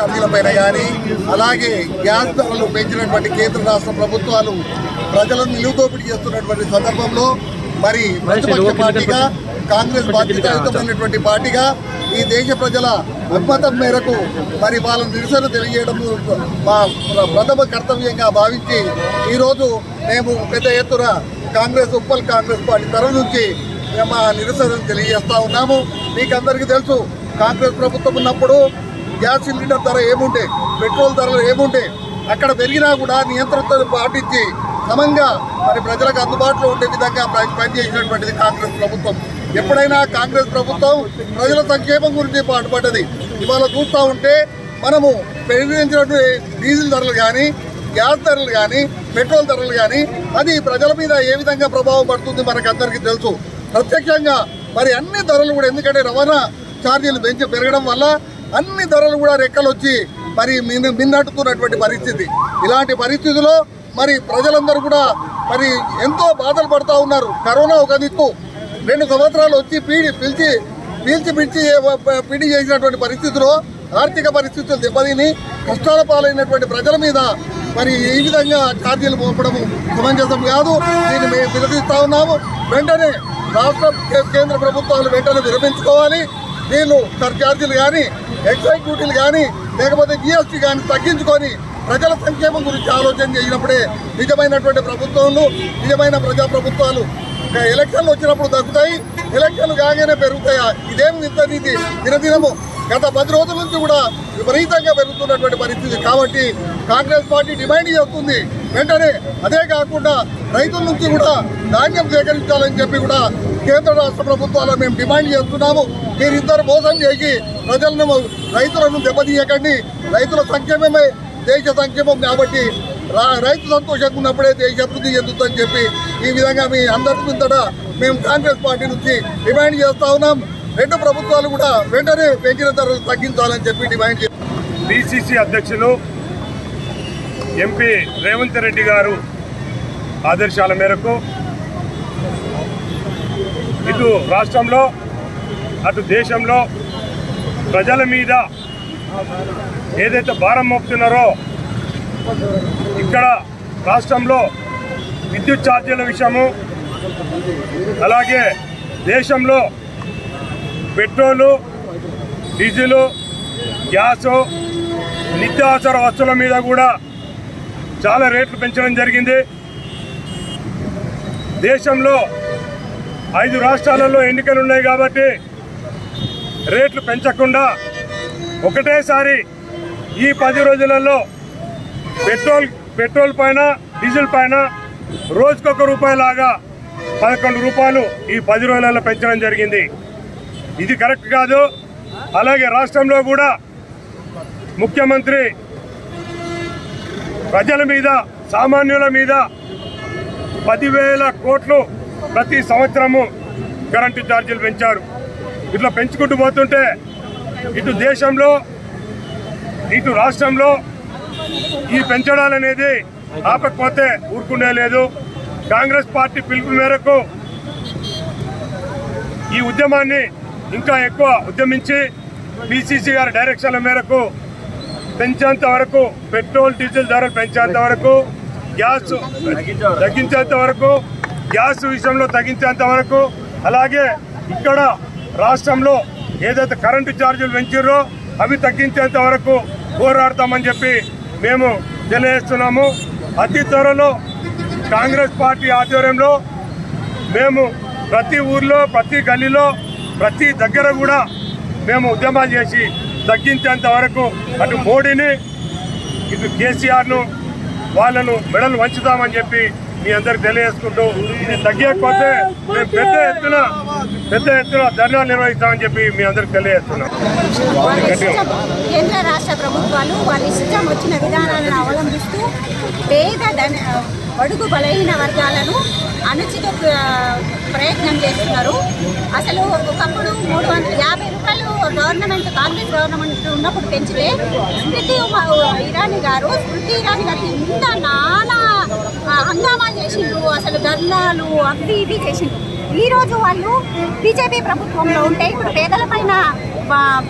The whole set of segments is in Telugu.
ఛార్జీలపైన కానీ అలాగే గ్యాస్ ధరలు పెంచినటువంటి కేంద్ర రాష్ట్ర ప్రభుత్వాలు ప్రజలను నిలువుదోపిడీ చేస్తున్నటువంటి సందర్భంలో మరి ప్రతిపక్ష పార్టీగా కాంగ్రెస్ బాధ్యతాయుతమైనటువంటి పార్టీగా ఈ దేశ ప్రజల అభిమతం మేరకు మరి వాళ్ళ నిరసన తెలియజేయడం మా ప్రథమ కర్తవ్యంగా భావించి ఈరోజు మేము పెద్ద ఎత్తున కాంగ్రెస్ ఉప్పల్ కాంగ్రెస్ పార్టీ తరఫు నుంచి మేము మా నిరసన తెలియజేస్తా ఉన్నాము మీకు అందరికీ తెలుసు కాంగ్రెస్ ప్రభుత్వం ఉన్నప్పుడు గ్యాస్ సిలిండర్ ధర ఏముండే పెట్రోల్ ధరలు ఏముండే అక్కడ పెరిగినా కూడా నియంత్రణతో పాటించి సమంగా మరి ప్రజలకు అందుబాటులో ఉండే విధంగా ప- పనిచేసినటువంటిది కాంగ్రెస్ ప్రభుత్వం ఎప్పుడైనా కాంగ్రెస్ ప్రభుత్వం ప్రజల సంక్షేమం గురించి పాటుపడ్డది ఇవాళ చూస్తూ ఉంటే మనము పెరిగినటువంటి డీజిల్ ధరలు కానీ గ్యాస్ ధరలు కానీ పెట్రోల్ ధరలు కానీ అది ప్రజల మీద ఏ విధంగా ప్రభావం పడుతుంది మనకు అందరికీ తెలుసు ప్రత్యక్షంగా మరి అన్ని ధరలు కూడా ఎందుకంటే రవాణా ఛార్జీలు పెంచి పెరగడం వల్ల అన్ని ధరలు కూడా రెక్కలు వచ్చి మరి మిన్న మిన్నట్టుతున్నటువంటి పరిస్థితి ఇలాంటి పరిస్థితిలో మరి ప్రజలందరూ కూడా మరి ఎంతో బాధలు పడుతూ ఉన్నారు కరోనా ఒక దిక్కు రెండు సంవత్సరాలు వచ్చి పీడి పిలిచి పీల్చి పిలిచి పీడి చేసినటువంటి పరిస్థితిలో ఆర్థిక పరిస్థితులు దెబ్బతిని కష్టాల పాలైనటువంటి ప్రజల మీద మరి ఈ విధంగా ఛార్జీలు మోపడం సమంజసం కాదు దీన్ని మేము నిలదీస్తా ఉన్నాము వెంటనే రాష్ట్ర కే- కేంద్ర ప్రభుత్వాలు వెంటనే విరమించుకోవాలి వీళ్ళు సర్ఛార్జీలు కానీ ఎక్సైజ్ డ్యూటీలు కానీ లేకపోతే జిఎస్టీ కానీ తగ్గించుకొని ప్రజల సంక్షేమం గురించి ఆలోచన చేసినప్పుడే నిజమైనటువంటి ప్రభుత్వాలు నిజమైన ప్రజా ప్రభుత్వాలు ఇంకా ఎలక్షన్లు వచ్చినప్పుడు తగ్గుతాయి ఎలక్షన్లు కాగానే పెరుగుతాయా ఇదేం ఇంత నీతి దినదినము గత పది రోజుల నుంచి కూడా విపరీతంగా పెరుగుతున్నటువంటి పరిస్థితి కాబట్టి కాంగ్రెస్ పార్టీ డిమాండ్ చేస్తుంది వెంటనే అదే కాకుండా రైతుల నుంచి కూడా ధాన్యం సేకరించాలని చెప్పి కూడా కేంద్ర రాష్ట్ర ప్రభుత్వాలను మేము డిమాండ్ చేస్తున్నాము మీరిద్దరు మోసం చేసి ప్రజలను రైతులను దెబ్బతీయకండి రైతుల సంక్షేమమే దేశ సంక్షేమం కాబట్టి రా- రైతు సంతోషంగా ఉన్నప్పుడే దేశ అభివృద్ధి చెందుతుందని చెప్పి ఈ విధంగా మీ అందరి ముందట మేము కాంగ్రెస్ పార్టీ నుంచి డిమాండ్ చేస్తా ఉన్నాం రెండు ప్రభుత్వాలు కూడా వెంటనే పెంచిన ధరలు తగ్గించాలని చెప్పి డిమాండ్ చేస్తాం పిసిసి అధ్యక్షులు ఎంపీ రేవంత్ రెడ్డి గారు ఆదేశాల మేరకు ఇటు రాష్ట్రంలో అటు దేశంలో ప్రజల మీద ఏదైతే భారం మోపుతున్నారో ఇక్కడ రాష్ట్రంలో విద్యుత్ ఛార్జీల విషయము అలాగే దేశంలో పెట్రోలు డీజిలు గ్యాసు నిత్యావసర వస్తువుల మీద కూడా చాలా రేట్లు పెంచడం జరిగింది దేశంలో ఐదు రాష్ట్రాలలో ఎన్నికలు ఉన్నాయి కాబట్టి రేట్లు పెంచకుండా ఒకటేసారి ఈ పది రోజులలో పెట్రోల్ పెట్రోల్ పైన డీజిల్ పైన రోజుకొక రూపాయలాగా పదకొండు రూపాయలు ఈ పది రోజులలో పెంచడం జరిగింది ఇది కరెక్ట్ కాదు అలాగే రాష్ట్రంలో కూడా ముఖ్యమంత్రి ప్రజల మీద సామాన్యుల మీద పదివేల కోట్లు ప్రతి సంవత్సరము కరెంటు ఛార్జీలు పెంచారు ఇట్లా పెంచుకుంటూ పోతుంటే ఇటు దేశంలో ఇటు రాష్ట్రంలో ఈ పెంచడాలు అనేది ఆపకపోతే ఊరుకునే లేదు కాంగ్రెస్ పార్టీ పిలుపు మేరకు ఈ ఉద్యమాన్ని ఇంకా ఎక్కువ ఉద్యమించి పిసిసి గారి డైరెక్షన్ల మేరకు పెంచేంత వరకు పెట్రోల్ డీజిల్ ధరలు పెంచేంత వరకు గ్యాస్ తగ్గించేంత వరకు గ్యాస్ విషయంలో తగ్గించేంత వరకు అలాగే ఇక్కడ రాష్ట్రంలో ఏదైతే కరెంటు ఛార్జీలు పెంచారో అవి తగ్గించేంత వరకు పోరాడతామని చెప్పి మేము తెలియజేస్తున్నాము అతి త్వరలో కాంగ్రెస్ పార్టీ ఆధ్వర్యంలో మేము ప్రతి ఊర్లో ప్రతి గల్లీలో ప్రతి దగ్గర కూడా మేము ఉద్యమాలు చేసి తగ్గించేంత వరకు అటు మోడీని ఇటు కేసీఆర్ను వాళ్ళను మెడలు వంచుతామని చెప్పి మీ అందరికి తెలియజేసుకుంటూ ఇది తగ్గకపోతే మేము పెద్ద ఎత్తున పెద్ద ఎత్తున ధర్నాలు నిర్వహిస్తామని చెప్పి మీ అందరికి తెలియజేస్తున్నాం వాళ్ళ ఇష్టం కేంద్ర రాష్ట్ర ప్రభుత్వాలు వాళ్ళ ఇష్టం వచ్చిన విధానాలను అవలంబిస్తూ పేద ధన బడుగు బలహీన వర్గాలను అనుచిత ప్ర- ప్రయత్నం చేస్తున్నారు అసలు ఒకప్పుడు మూడు వందల యాభై రూపాయలు గవర్నమెంట్ కాంగ్రెస్ గవర్నమెంట్ ఉన్నప్పుడు పెంచితే స్మృతి ఉమ- ఇరానీ గారు స్మృతి ఇరానీ గారికి ఇంత నానా ఆ, హంగామా చేసిండ్రు అసలు ధర్నాలు అవి ఇవి చేసిండ్రు ఈ రోజు వాళ్ళు బీజేపీ ప్రభుత్వంలో ఉంటే ఇప్పుడు పేదల పైన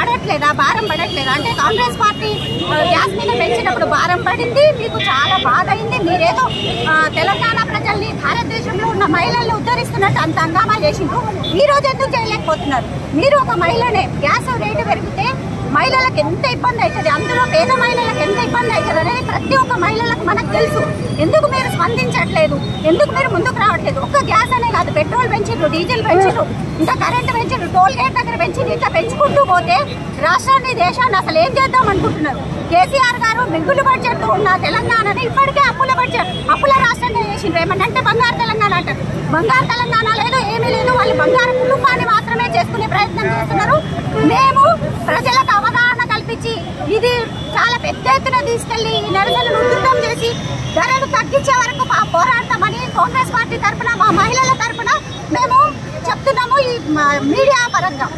పడట్లేదా భారం పడట్లేదా అంటే కాంగ్రెస్ పార్టీ ఆ, గ్యాస్ మీద పెంచినప్పుడు భారం పడింది మీకు చాలా బాధ అయింది మీరేదో ఆ, తెలంగాణ ప్రజల్ని భారతదేశంలో ఉన్న మహిళల్ని ఉద్ధరిస్తున్నట్టు అంత హంగామా చేసిండ్రు ఈ రోజు ఎందుకు చేయలేకపోతున్నారు మీరు ఒక మహిళనే గ్యాస్ రేటు పెరిగితే మహిళలకు ఎంత ఇబ్బంది అవుతుంది అందులో పేద మహిళలకు ఎంత ఇబ్బంది అవుతుంది అనేది ప్రతి ఒక్క మహిళలకు మనకు తెలుసు ఎందుకు మీరు స్పందించట్లేదు ఎందుకు మీరు ముందుకు రావట్లేదు ఒక్క గ్యాస్ అనే కాదు పెట్రోల్ పెంచిండ్రు డీజిల్ పెంచిండ్రు ఇంకా కరెంట్ పెంచిండ్రు టోల్ గేట్ దగ్గర పెంచింది ఇంకా పెంచుకుంటూ పోతే రాష్ట్రాన్ని దేశాన్ని అసలు ఏం చేద్దాం అనుకుంటున్నారు కేసీఆర్ గారు మిగులు బడ్జెట్ ఉన్న తెలంగాణని ఇప్పటికే అప్పుల బడ్జెట్ అప్పుల రాష్ట్రంగా చేసిండ్రు ఏమన్నా అంటే బంగారు తెలంగాణ అంటారు బంగారు తెలంగాణ లేదు ఏమీ లేదు వాళ్ళు బంగారు కుటుంబాన్ని మాత్రమే చేసుకునే ప్రయత్నం చేస్తున్నారు మేము ప్రజలకు అవగాహన కల్పించి ఇది చాలా పెద్ద ఎత్తున తీసుకెళ్లి ఈ నిరసనలు ఉధృతం చేసి ధరలు తగ్గించే వరకు పా- పోరాడతామని కాంగ్రెస్ పార్టీ తరఫున మా మహిళల తరఫున మేము చెప్తున్నాము ఈ మా మీడియా పరంగా